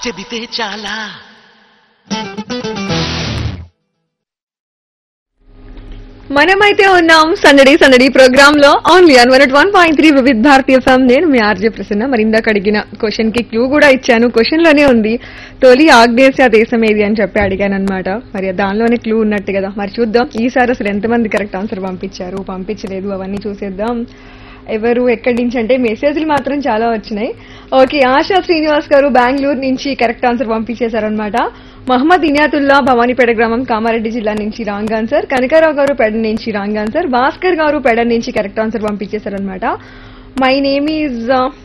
చెబితే చాలా మనమైతే ఉన్నాం సందడి సందడి ప్రోగ్రామ్ లో only on one one point three Vividh Bharatiya FM నేను మీ ఆర్జే ప్రసన్న మరి ఇందాక అడిగిన క్వశ్చన్ కి క్లూ కూడా ఇచ్చాను క్వశ్చన్ లోనే ఉంది తొలి ఆగ్నేసియా దేశం ఏది అని చెప్పి అడిగాను అనమాట మరి దానిలోనే క్లూ ఉన్నట్టు కదా మరి చూద్దాం ఈసారి అసలు ఎంతమంది కరెక్ట్ ఆన్సర్ పంపించారు పంపించలేదు అవన్నీ చూసేద్దాం ఎవరు ఎక్కడి నుంచి అంటే మెసేజ్లు మాత్రం చాలా వచ్చినాయి ఓకే ఆశా శ్రీనివాస్ గారు బెంగళూరు నుంచి కరెక్ట్ ఆన్సర్ పంపించేశారనమాట మహమ్మద్ ఇనియాతుల్లా భవానీపేట గ్రామం కామారెడ్డి జిల్లా నుంచి రాంగ్ ఆన్సర్ కనకారావు గారు పెడ నుంచి రాంగ్ ఆన్సర్ భాస్కర్ గారు పెడ నుంచి కరెక్ట్ ఆన్సర్ పంపించేశారనమాట my name is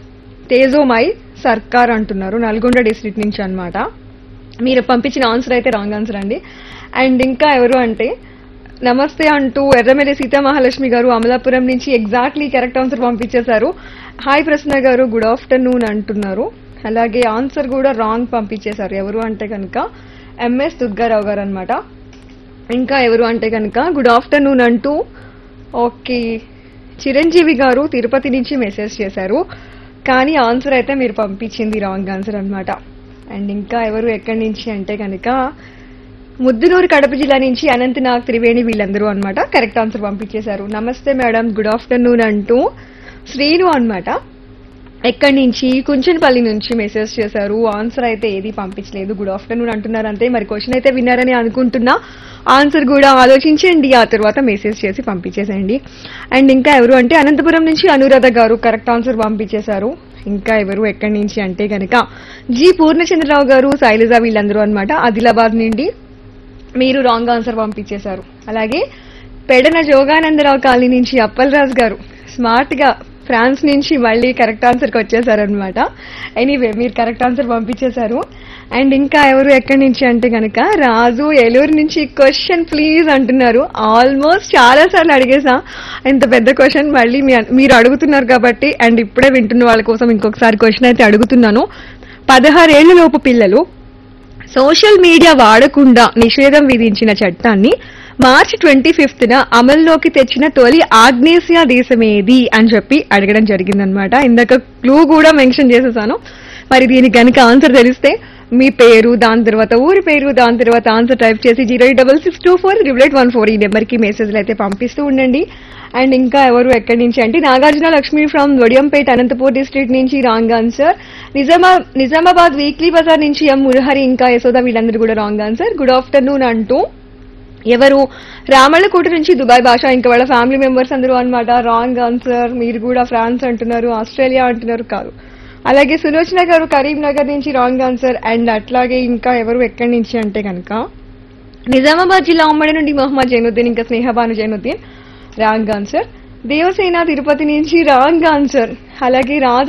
Tejomai Sarkar అంటున్నారు నల్గొండ డిస్ట్రిక్ట్ నుంచి అన్నమాట మీరు పంపించిన ఆన్సర్ అయితే రాంగ్ ఆన్సర్ అండి అండ్ ఇంకా ఎవరు అంటే నమస్తే అంటూ ఎర్రమెల్లి సీతామహాలక్ష్మి గారు అమలాపురం నుంచి ఎగ్జాక్ట్లీ కరెక్ట్ ఆన్సర్ పంపించేశారు hi Prasanna garu good afternoon అంటున్నారు అలాగే ఆన్సర్ కూడా రాంగ్ పంపించేశారు ఎవరు అంటే కనుక ఎంఎస్ దుర్గారావు గారు అనమాట ఇంకా ఎవరు అంటే కనుక గుడ్ ఆఫ్టర్నూన్ అంటూ ఓకే చిరంజీవి గారు తిరుపతి నుంచి మెసేజ్ చేశారు కానీ ఆన్సర్ అయితే మీరు పంపించింది రాంగ్ ఆన్సర్ అన్నమాట అండ్ ఇంకా ఎవరు ఎక్కడి నుంచి అంటే కనుక ముద్దునూరు కడప జిల్లా నుంచి అనంతనాగ్ త్రివేణి వీళ్ళందరూ అన్నమాట కరెక్ట్ ఆన్సర్ పంపించేశారు నమస్తే మేడం గుడ్ ఆఫ్టర్నూన్ అంటూ శ్రీను అన్నమాట ఎక్కడి నుంచి కుంచనపల్లి నుంచి మెసేజ్ చేశారు ఆన్సర్ అయితే ఏది పంపించలేదు గుడ్ ఆఫ్టర్నూన్ అంటున్నారు అంతే మరి క్వశ్చన్ అయితే విన్నారని అనుకుంటున్నా ఆన్సర్ కూడా ఆలోచించండి ఆ తర్వాత మెసేజ్ చేసి పంపించేసేయండి అండ్ ఇంకా ఎవరు అంటే అనంతపురం నుంచి అనురాధ గారు కరెక్ట్ ఆన్సర్ పంపించేశారు ఇంకా ఎవరు ఎక్కడి నుంచి అంటే కనుక జి పూర్ణచంద్రరావు గారు శైలజ వీళ్ళందరూ అన్నమాట ఆదిలాబాద్ నుండి మీరు రాంగ్ ఆన్సర్ పంపించేశారు అలాగే పెడన జోగానందరావు కాలనీ నుంచి అప్పలరాజు గారు స్మార్ట్ గా ఫ్రాన్స్ నుంచి మళ్ళీ కరెక్ట్ ఆన్సర్కి వచ్చేసారనమాట ఎనీవే మీరు కరెక్ట్ ఆన్సర్ పంపించేశారు అండ్ ఇంకా ఎవరు ఎక్కడి నుంచి అంటే కనుక రాజు ఏలూరు నుంచి క్వశ్చన్ ప్లీజ్ అంటున్నారు ఆల్మోస్ట్ చాలా సార్లు అడిగేసా ఇంత పెద్ద క్వశ్చన్ మళ్ళీ మీ- మీరు అడుగుతున్నారు కాబట్టి అండ్ ఇప్పుడే వింటున్న వాళ్ళ కోసం ఇంకొకసారి క్వశ్చన్ అయితే అడుగుతున్నాను పదహారేళ్ల లోపు పిల్లలు సోషల్ మీడియా వాడకుండా నిషేధం విధించిన చట్టాన్ని మార్చి ట్వంటీ ఫిఫ్త్ న అమల్లోకి తెచ్చిన తొలి ఆగ్నేసియా దేశం ఏది అని చెప్పి అడగడం జరిగిందనమాట ఇందాక క్లూ కూడా మెన్షన్ చేసేసాను మరి దీనికి కనుక ఆన్సర్ తెలిస్తే మీ పేరు దాని తర్వాత ఊరి పేరు దాని తర్వాత ఆన్సర్ టైప్ చేసి zero eight double six two four triple one four ఈ నెంబర్కి మెసేజ్లు అయితే పంపిస్తూ ఉండండి అండ్ ఇంకా ఎవరు ఎక్కడి నుంచి అంటే నాగార్జున లక్ష్మి ఫ్రమ్ వడియంపేట అనంతపూర్ డిస్ట్రిక్ట్ నుంచి రాంగ్ ఆన్సర్ నిజామా నిజామాబాద్ వీక్లీ బజార్ నుంచి ఎం మురహరి ఇంకా యశోద వీళ్ళందరూ కూడా రాంగ్ ఆన్సర్ గుడ్ ఆఫ్టర్నూన్ అంటూ ఎవరు రామళ్ళకోట నుంచి దుబాయ్ భాష ఇంకా వాళ్ళ ఫ్యామిలీ మెంబర్స్ అందరూ అన్నమాట రాంగ్ ఆన్సర్ మీరు కూడా ఫ్రాన్స్ అంటున్నారు ఆస్ట్రేలియా అంటున్నారు కాదు అలాగే సులోచన గారు కరీంనగర్ నుంచి రాంగ్ ఆన్సర్ అండ్ అట్లాగే ఇంకా ఎవరు ఎక్కడి నుంచి అంటే కనుక నిజామాబాద్ జిల్లా ఉమ్మడి నుండి మొహమ్మద్ జైనుద్దీన్ ఇంకా స్నేహబాను జైనుద్దీన్ రాంగ్ ఆన్సర్ దేవసేన తిరుపతి నుంచి రాంగ్ ఆన్సర్ అలాగే రాజు